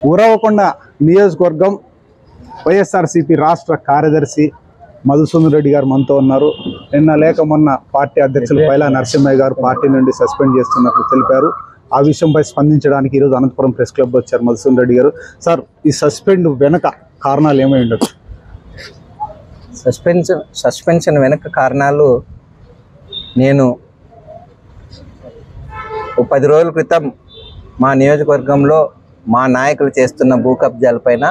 ఉరవకొండ నియోజకవర్గం వైఎస్ఆర్సీపీ రాష్ట్ర కార్యదర్శి మధుసూదన్ రెడ్డి గారు మనతో ఉన్నారు నిన్న లేక మొన్న పార్టీ అధ్యక్షులు పైలా నరసింహయ్య గారు పార్టీ నుండి సస్పెండ్ చేస్తున్నట్లు తెలిపారు ఆ విషయంపై స్పందించడానికి ఈరోజు అనంతపురం ప్రెస్ క్లబ్ వచ్చారు మధుసూదన్ రెడ్డి గారు సార్ ఈ సస్పెండ్ వెనక కారణాలు ఏమై ఉండొచ్చు సస్పెన్షన్ సస్పెన్షన్ వెనక కారణాలు నేను ఓ పది రోజుల క్రితం మా నియోజకవర్గంలో మా నాయకులు చేస్తున్న భూ కబ్జాలపైన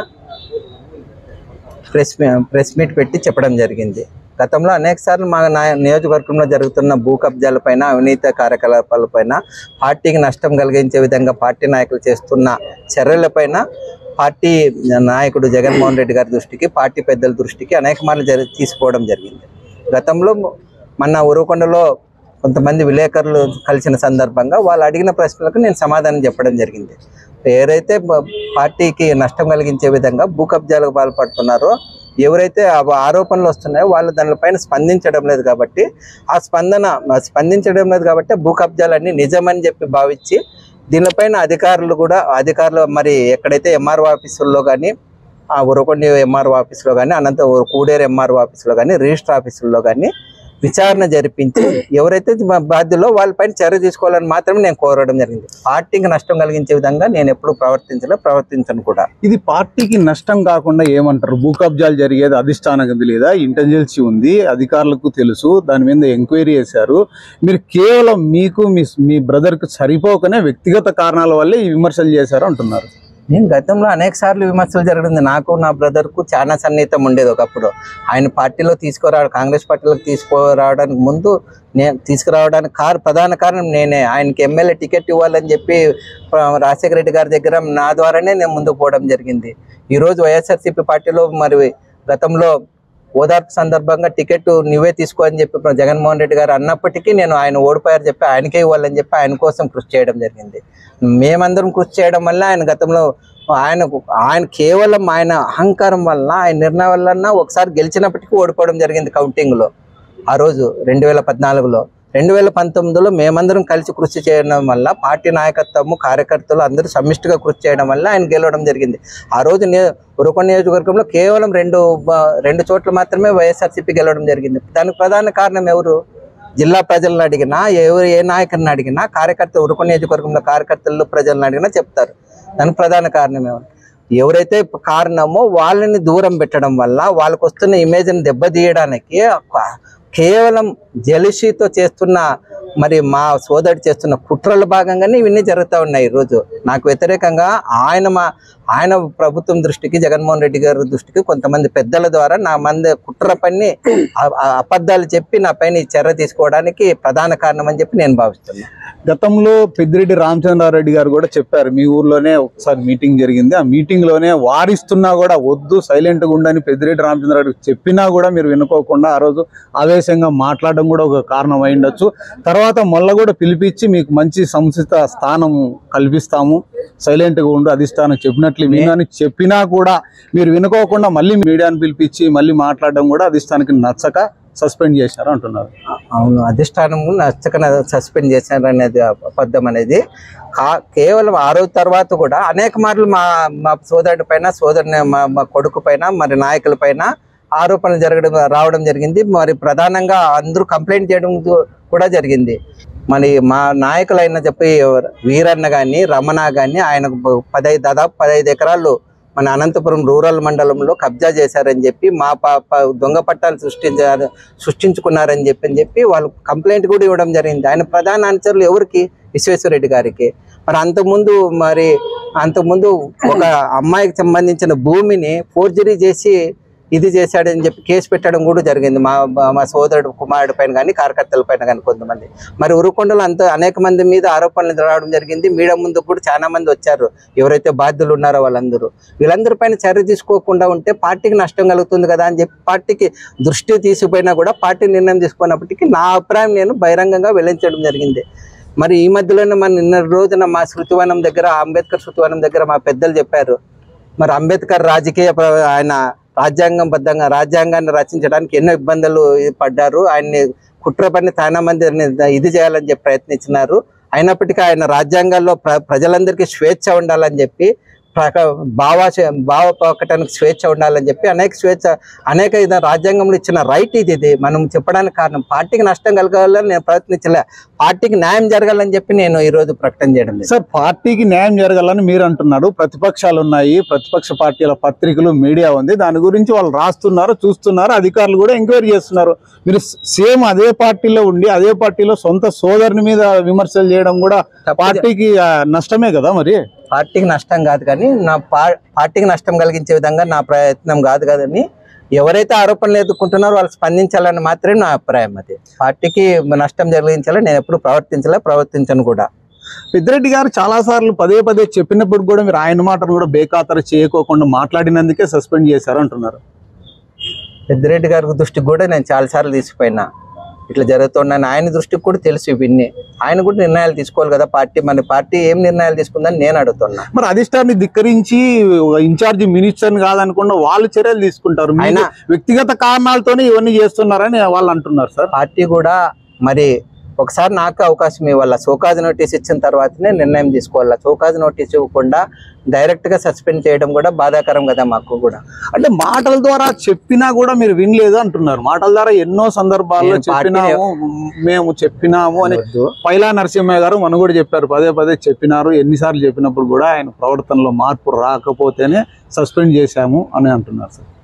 ప్రెస్ మీ- ప్రెస్ మీట్ పెట్టి చెప్పడం జరిగింది గతంలో అనేక సార్లు మా నాయ నియోజకవర్గంలో జరుగుతున్న భూ కబ్జాలపైన అవినీతి కార్యకలాపాలపైన పార్టీకి నష్టం కలిగించే విధంగా పార్టీ నాయకులు చేస్తున్న చర్యలపైన పార్టీ నాయకుడు జగన్మోహన్ రెడ్డి గారి దృష్టికి పార్టీ పెద్దల దృష్టికి అనేక మార్లు జరి తీసుకోవడం జరిగింది గతంలో మన ఉరవకొండలో కొంతమంది విలేకరులు కలిసిన సందర్భంగా వాళ్ళు అడిగిన ప్రశ్నలకు నేను సమాధానం చెప్పడం జరిగింది ఎవరైతే బ- పార్టీకి నష్టం కలిగించే విధంగా భూ కబ్జాలకు పాల్పడుతున్నారో ఎవరైతే ఆ ఆరోపణలు వస్తున్నాయో వాళ్ళు దానిపైన స్పందించడం లేదు కాబట్టి ఆ స్పందన స్పందించడం లేదు కాబట్టి భూ కబ్జాలన్నీ నిజమని చెప్పి భావించి దీనిపైన అధికారులు కూడా అధికారులు మరి ఎక్కడైతే ఎంఆర్ఓ ఆఫీసుల్లో కానీ ఆ ఉరకొండ ఎంఆర్ఓ ఆఫీసులో కానీ అనంత కూడేరు ఎంఆర్ఓ ఆఫీసులో కానీ రిజిస్టర్ ఆఫీసుల్లో కానీ విచారణ జరిపించి ఎవరైతే బా- బాధ్యులో వాళ్ళపైన చర్య తీసుకోవాలని మాత్రమే నేను కోరడం జరిగింది పార్టీకి నష్టం కలిగించే విధంగా నేను ఎప్పుడు ప్రవర్తించలే ప్రవర్తించను కూడా ఇది పార్టీకి నష్టం కాకుండా ఏమంటారు భూ కబ్జాలు జరిగేది అధిష్టానం లేదా ఇంటెలిజెన్సీ ఉంది అధికారులకు తెలుసు దాని మీద ఎంక్వైరీ చేశారు మీరు కేవలం మీకు మీ మీ బ్రదర్కి సరిపోకనే వ్యక్తిగత కారణాల వల్లే ఈ విమర్శలు చేశారు అంటున్నారు నేను గతంలో అనేక సార్లు విమర్శలు జరిగింది నాకు నా బ్రదర్కు చాలా సన్నిహితం ఉండేది ఒకప్పుడు ఆయన పార్టీలో తీసుకురా కాంగ్రెస్ పార్టీలోకి తీసుకురావడానికి ముందు నేను తీసుకురావడానికి కారు ప్రధాన కారణం నేనే ఆయనకి ఎమ్మెల్యే టికెట్ ఇవ్వాలని చెప్పి ఆ, రాజశేఖర రెడ్డి గారి దగ్గర నా ద్వారానే నేను ముందుకు పోవడం జరిగింది ఈరోజు వైఎస్ఆర్సీపీ పార్టీలో మరి గతంలో ఓదార్పు సందర్భంగా టికెట్ నువ్వే తీసుకో అని చెప్పి ఇప్పుడు జగన్మోహన్ రెడ్డి గారు అన్నప్పటికీ నేను ఆయన ఓడిపోయారు చెప్పి ఆయనకే ఇవ్వాలని చెప్పి ఆయన కోసం కృషి చేయడం జరిగింది మేమందరం కృషి చేయడం వల్ల ఆయన గతంలో ఆయన ఆయన కేవలం ఆయన అహంకారం వల్ల ఆయన నిర్ణయం వలన ఒకసారి గెలిచినప్పటికీ ఓడిపోవడం జరిగింది కౌంటింగ్లో ఆ రోజు రెండు వేల పద్నాలుగులో రెండు వేల పంతొమ్మిదిలో మేమందరం కలిసి కృషి చేయడం వల్ల పార్టీ నాయకత్వము కార్యకర్తలు అందరూ సమిష్టిగా కృషి చేయడం వల్ల ఆయన గెలవడం జరిగింది ఆ రోజు నే ఉరకొండ నియోజకవర్గంలో కేవలం రెండు బ- రెండు చోట్ల మాత్రమే వైఎస్ఆర్సీపీ గెలవడం జరిగింది దానికి ప్రధాన కారణం ఎవరు జిల్లా ప్రజలను అడిగినా ఎవరు ఏ నాయకుడిని అడిగినా కార్యకర్త ఉరుకు నియోజకవర్గంలో కార్యకర్తలు ప్రజలను అడిగినా చెప్తారు దానికి ప్రధాన కారణం ఏమని ఎవరైతే కారణమో వాళ్ళని దూరం పెట్టడం వల్ల వాళ్ళకు వస్తున్న ఇమేజ్ని దెబ్బతీయడానికి క- కేవలం జలిషితో చేస్తున్న మరి మా సోదరుడు చేస్తున్న కుట్రల భాగంగానే ఇవన్నీ జరుగుతూ ఉన్నాయి ఈరోజు నాకు వ్యతిరేకంగా ఆయన మా ఆయన ప్రభుత్వం దృష్టికి జగన్మోహన్ రెడ్డి గారి దృష్టికి కొంతమంది పెద్దల ద్వారా నా మంది కుట్ర పని అ- అ- అబద్ధాలు చెప్పి నా పైన ఈ చర్య తీసుకోవడానికి ప్రధాన కారణం అని చెప్పి నేను భావిస్తున్నాను గతంలో పెద్దిరెడ్డి రామచంద్రారెడ్డి గారు కూడా చెప్పారు మీ ఊర్లోనే ఒకసారి మీటింగ్ జరిగింది ఆ మీటింగ్ లోనే వారిస్తున్నా కూడా వద్దు సైలెంట్ గా ఉండని పెద్దిరెడ్డి రామచంద్రారెడ్డి చెప్పినా కూడా మీరు వినుకోకుండా ఆ రోజు ఆవేశంగా మాట్లాడడం కూడా ఒక కారణం అయి ఉండొచ్చు తర్వాత మొల్ల కూడా పిలిపించి మీకు మంచి సంస్థ స్థానం కల్పిస్తాము సైలెంట్ గా ఉండు అధిష్టానం చెప్పినట్లు వినని చెప్పినా కూడా మీరు వినుకోకుండా మళ్ళీ మీడియాని పిలిపించి మళ్ళీ మాట్లాడడం కూడా అధిష్టానానికి నచ్చక సస్పెండ్ చేశారు అంటున్నారు అవును అధిష్టానం నచ్చక సస్పెండ్ చేశారు అనేది అబద్ధం అనేది కా- కేవలం ఆ రోజు తర్వాత కూడా అనేక మార్లు మా మా సోదరుడి పైన సోదరుని మా మా కొడుకు పైన మరి నాయకుల పైన ఆరోపణలు జరగడం రావడం జరిగింది మరి ప్రధానంగా అందరూ కంప్లైంట్ చేయడం దు- కూడా జరిగింది మరి మా నాయకులైన చెప్పి వీరన్న కానీ రమణ కానీ ఆయన పదహైదు దాదాపు పదహైదు ఎకరాలు మన అనంతపురం రూరల్ మండలంలో కబ్జా చేశారని చెప్పి మా ప- ప- దొంగ పట్టాలు సృష్టించారు సృష్టించుకున్నారని చెప్పి అని చెప్పి వాళ్ళు కంప్లైంట్ కూడా ఇవ్వడం జరిగింది ఆయన ప్రధాన అనుచరులు ఎవరికి విశ్వేశ్వరరెడ్డి గారికి మరి అంతకుముందు మరి అంతకుముందు ఒక అమ్మాయికి సంబంధించిన భూమిని ఫోర్జరీ చేసి ఇది చేశాడని చెప్పి కేసు పెట్టడం కూడా జరిగింది మా మా- మా సోదరుడు కుమారుడి పైన కానీ కార్యకర్తల పైన కానీ కొంతమంది మరి ఉరుకొండలో అంత అనేక మంది మీద ఆరోపణలు రావడం జరిగింది మీడియా ముందు కూడా చాలా మంది వచ్చారు ఎవరైతే బాధ్యులు ఉన్నారో వాళ్ళందరూ వీళ్ళందరి పైన చర్య తీసుకోకుండా ఉంటే పార్టీకి నష్టం కలుగుతుంది కదా అని చెప్పి పార్టీకి దృష్టి తీసిపోయినా కూడా పార్టీ నిర్ణయం తీసుకున్నప్పటికీ నా అభిప్రాయం నేను బహిరంగంగా వెల్లడించడం జరిగింది మరి ఈ మధ్యలోనే మన నిన్న రోజున మా శృతివనం దగ్గర అంబేద్కర్ శృతివనం దగ్గర మా పెద్దలు చెప్పారు మరి అంబేద్కర్ రాజకీయ ప్ర- ఆయన రాజ్యాంగం బద్ధంగా రాజ్యాంగాన్ని రచించడానికి ఎన్నో ఇబ్బందులు పడ్డారు ఆయన్ని కుట్ర పని చాలా మంది ఇది చేయాలని చెప్పి ప్రయత్నించినారు అయినప్పటికీ ఆయన రాజ్యాంగాల్లో ప్ర ప్రజలందరికీ స్వేచ్ఛ ఉండాలని చెప్పి ప్రక భావ భావ ప్రకటనకు స్వేచ్ఛ ఉండాలని చెప్పి అనేక స్వేచ్ఛ అనేక విధ రాజ్యాంగంలో ఇచ్చిన రైట్ ఇది ఇది మనం చెప్పడానికి కారణం పార్టీకి నష్టం కలగాలని నేను ప్రయత్నించలే పార్టీకి న్యాయం జరగాలని చెప్పి నేను ఈ రోజు ప్రకటన చేయడం జరిగింది. సార్ పార్టీకి న్యాయం జరగాలని మీరు అంటున్నారు ప్రతిపక్షాలు ఉన్నాయి ప్రతిపక్ష పార్టీల పత్రికలు మీడియా ఉంది దాని గురించి వాళ్ళు రాస్తున్నారు చూస్తున్నారు అధికారులు కూడా ఎంక్వైరీ చేస్తున్నారు మీరు సేమ్ అదే పార్టీలో ఉండి అదే పార్టీలో సొంత సోదరుని మీద విమర్శలు చేయడం కూడా తప్పు పార్టీకి ఆ, నష్టమే కదా మరి పార్టీకి నష్టం కాదు కానీ నా పా- పార్టీకి నష్టం కలిగించే విధంగా నా ప్రయత్నం కాదు కదని ఎవరైతే ఆరోపణలు ఎదుర్కొంటున్నారో వాళ్ళు స్పందించాలని మాత్రమే నా అభిప్రాయం అది పార్టీకి నష్టం కలిగించాలని నేను ఎప్పుడు ప్రవర్తించలే ప్రవర్తించను కూడా పెద్దిరెడ్డి గారు చాలా సార్లు పదే పదే చెప్పినప్పుడు కూడా మీరు ఆయన మాటలు కూడా బేఖాతరు చేయకోకుండా మాట్లాడినందుకే సస్పెండ్ చేశారు అంటున్నారు పెద్దిరెడ్డి గారి దృష్టికి కూడా నేను చాలాసార్లు తీసుకుపోయినా ఇట్లా జరుగుతుందని ఆయన దృష్టికి కూడా తెలుసు ఇవన్నీ ఆయన కూడా నిర్ణయాలు తీసుకోవాలి కదా పార్టీ మన పార్టీ ఏం నిర్ణయాలు తీసుకుందని నేను అడుగుతున్నా మరి అధిష్టాన్ని ధిక్కరించి ఇన్ఛార్జి మినిస్టర్ కాదనకుండా వాళ్ళు చర్యలు తీసుకుంటారు మీరు ఆయన- వ్యక్తిగత కారణాలతోనే ఇవన్నీ చేస్తున్నారని వాళ్ళు అంటున్నారు సార్ పార్టీ కూడా మరి ఒకసారి నాకు అవకాశం ఇవ్వాల సోకాజ్ నోటీస్ ఇచ్చిన తర్వాతనే నిర్ణయం తీసుకోవాలా సోకాజ్ నోటీస్ ఇవ్వకుండా డైరెక్ట్ గా సస్పెండ్ చేయడం కూడా బాధాకరం కదా మాకు కూడా అంటే మాటల ద్వారా చెప్పినా కూడా మీరు వినలేదు అంటున్నారు మాటల ద్వారా ఎన్నో సందర్భాల్లో నేను పార్టీని- చెప్పినాము మేము చెప్పినాము అని వద్దు. పైలా నరసింహయ్య గారు మన కూడా చెప్పారు పదే పదే చెప్పినారు ఎన్నిసార్లు చెప్పినప్పుడు కూడా ఆయన ప్రవర్తనలో మార్పు రాకపోతేనే సస్పెండ్ చేశాము అని అంటున్నారు సార్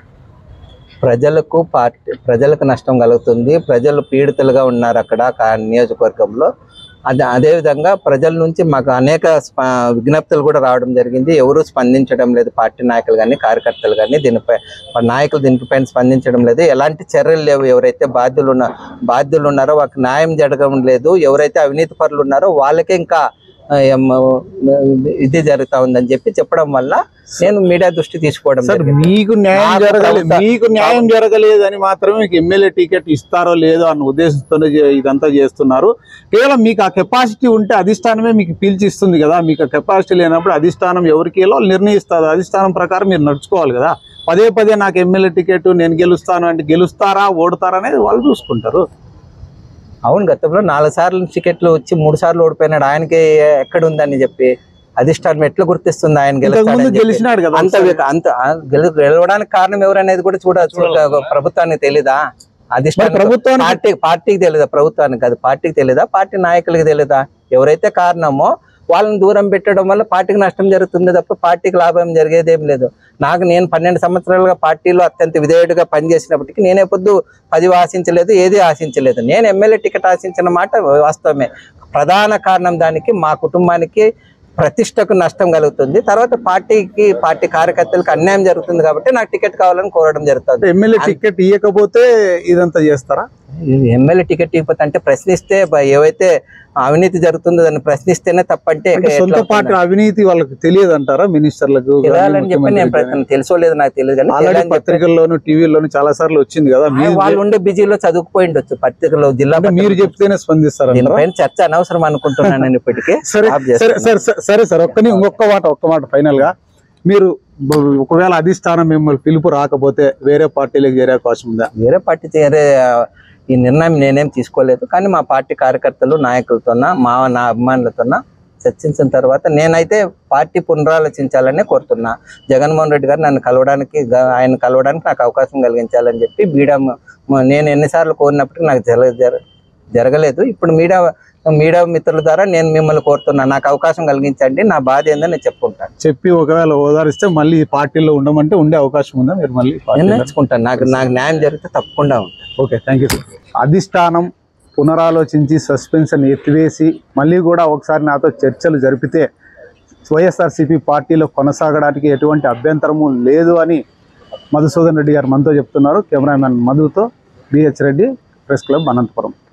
ప్రజలకు పార్టీ ప్రజలకు నష్టం కలుగుతుంది ప్రజలు పీడితులుగా ఉన్నారు అక్కడ కా- నియోజకవర్గంలో అదే అదేవిధంగా ప్రజల నుంచి మాకు అనేక స్ప- విజ్ఞప్తులు కూడా రావడం జరిగింది ఎవరు స్పందించడం లేదు పార్టీ నాయకులు కానీ కార్యకర్తలు కానీ దీనిపై నాయకులు దీనిపైన స్పందించడం లేదు ఎలాంటి చర్యలు లేవు ఎవరైతే బాధ్యులు ఉన్న బాధ్యులు ఉన్నారో వాళ్ళకి న్యాయం జరగడం లేదు ఎవరైతే అవినీతి పరులు ఉన్నారో వాళ్ళకే ఇంకా ఆ, ఏం, ఇది జరుగుతా ఉందని చెప్పి చెప్పడం వల్ల నేను మీడియా దృష్టి తీసుకోవడం సార్ జరిగింది. మీకు న్యాయం నాకు జరగలేదు ప్రభుత్వ- మీకు న్యాయం జరగలేదు అని మాత్రమే మీకు ఎమ్మెల్యే టికెట్ ఇస్తారో లేదో అన్న ఉద్దేశంతోనే చే- ఇదంతా చేస్తున్నారు కేవలం మీకు ఆ కెపాసిటీ ఉంటే అధిష్టానమే మీకు పీల్చిస్తుంది కదా మీకు ఆ కెపాసిటీ లేనప్పుడు అధిష్టానం ఎవరికి వెళ్ళో వాళ్ళు నిర్ణయిస్తారు అధిష్టానం ప్రకారం మీరు నడుచుకోవాలి కదా పదే పదే నాకు ఎమ్మెల్యే టికెట్ నేను గెలుస్తాను అంటే గెలుస్తారా ఓడతారా అనేది వాళ్ళు చూసుకుంటారు అవును గతంలో నాలుగు సార్లు టికెట్లు వచ్చి మూడు సార్లు ఓడిపోయినాడు ఆయనకి ఎక్కడ ఉందని చెప్పి అధిష్టానం ఎట్లా గుర్తిస్తుంది ఆయన ఇంతకు ముందు గెలుస్తాడని చెప్పి. గెలిచినాడు కదా అంత ఒకసారి. వి- అంత ఆ, గెలు గెలవడానికి కారణం ఎవరనేది కూడా చూడ చూడ- ప్రభుత్వానికి తెలీదా మరి అధిష్టానం ప్రభుత్వానికి పార్టీ పార్టీకి తెలీదా ప్రభుత్వానికి కాదు పార్టీకి తెలీదా పార్టీ నాయకులకి తెలీదా ఎవరైతే కారణమో వాళ్ళని దూరం పెట్టడం వల్ల పార్టీకి నష్టం జరుగుతుంది తప్ప పార్టీకి లాభం జరిగేదేం లేదు నాకు నేను పన్నెండు సంవత్సరాలుగా పార్టీలో అత్యంత విధేయుడిగా పనిచేసినప్పటికీ నేనే పొద్దు పది ఆశించలేదు ఏది ఆశించలేదు నేను ఎమ్మెల్యే టికెట్ ఆశించిన మాట వాస్తవమే ప్రధాన కారణం దానికి మా కుటుంబానికి ప్రతిష్టకు నష్టం కలుగుతుంది తర్వాత పార్టీకి పార్టీ కార్యకర్తలకు అన్యాయం జరుగుతుంది కాబట్టి నాకు టికెట్ కావాలని కోరడం జరుగుతుంది ఎమ్మెల్యే టికెట్ ఇవ్వకపోతే ఇదంతా చేస్తారా ఎమ్మెల్యే టికెట్ ఇవ్వకపోతే అంటే ప్రశ్నిస్తే బ- ఏవైతే అవినీతి జరుగుతుందో దాన్ని ప్రశ్నిస్తేనే తప్పంటే అంటే ఎట్లా సొంత అవుతుంది? పార్టీ అవినీతి వాళ్ళకి తెలియదు అంటారా మినిస్టర్లకు కానీ, తెలియాలని చెప్పి నేను ముఖ్యమంత్రికి కానీ? ప్రయత్నం తెలుసో లేదో నాకు తెలియదు కానీ ఆల్రెడీ తెలియాలని చెప్పి- పత్రికల్లోను టీవీలోను చాలా సార్లు వచ్చింది కదా ఆ, మీరు వాళ్ళు ఉండే బిజీలో చదువుకుపోయి ఉండొచ్చు పత్రికలో జిల్లా అంటే మీరు పత్రికలో. చెప్తేనే స్పందిస్తారంటారా దీనిపైన చర్చ అనవసరం అనుకుంటున్నాను నేను ఇప్పటికే సరే Stop సరే చేస్తున్నా. సరే సరే, సరే సార్ ఒక్కని ఇంకొక మాట ఒక్క మాట ఫైనల్ గా మీరు బ- ఒకవేళ అధిష్టానం మిమ్మల్ని పిలుపు రాకపోతే వేరే పార్టీలకు చేరే అవకాశం ఉందా వేరే పార్టీ చేరే ఆ, ఈ నిర్ణయం నేనేం తీసుకోలేదు కానీ మా పార్టీ కార్యకర్తలు నాయకులతోన మా నా అభిమానులతోన చర్చించిన తర్వాత నేనైతే పార్టీ పునరాలోచించాలనే కోరుతున్నా జగన్మోహన్ రెడ్డి గారు నన్ను కలవడానికి గా- ఆయన కలవడానికి నాకు అవకాశం కలిగించాలని చెప్పి మీడియా మ- మ- నేను ఎన్నిసార్లు కోరినప్పటికీ నాకు జరగ జర- జరగలేదు ఇప్పుడు మీడియా మీడియా మిత్రుల ద్వారా నేను మిమ్మల్ని కోరుతున్నా నాకు అవకాశం కలిగించండి నా బాధ ఏందో నేను చెప్పుకుంటాను చెప్పి ఒకవేళ ఓదారిస్తే మళ్ళీ ఈ పార్టీలో ఉండమంటే ఉండే అవకాశం ఉందా మీరు మళ్ళీ పార్టీలో? నిర్ణయించుకుంటాను నాకు నాకు న్యాయం జరిగితే తప్పకుండా ఉంటాను ఓకే థ్యాంక్ యూ అధిష్టానం పునరాలోచించి సస్పెన్షన్ ఎత్తివేసి మళ్ళీ కూడా ఒకసారి నాతో చర్చలు జరిపితే వైఎస్ఆర్సీపీ పార్టీలో కొనసాగడానికి ఎటువంటి అభ్యంతరము లేదు అని మధుసూదన్ రెడ్డి గారు మనతో చెప్తున్నారు కెమెరామ్యాన్ మధుతో B H Reddy press club Anantapuram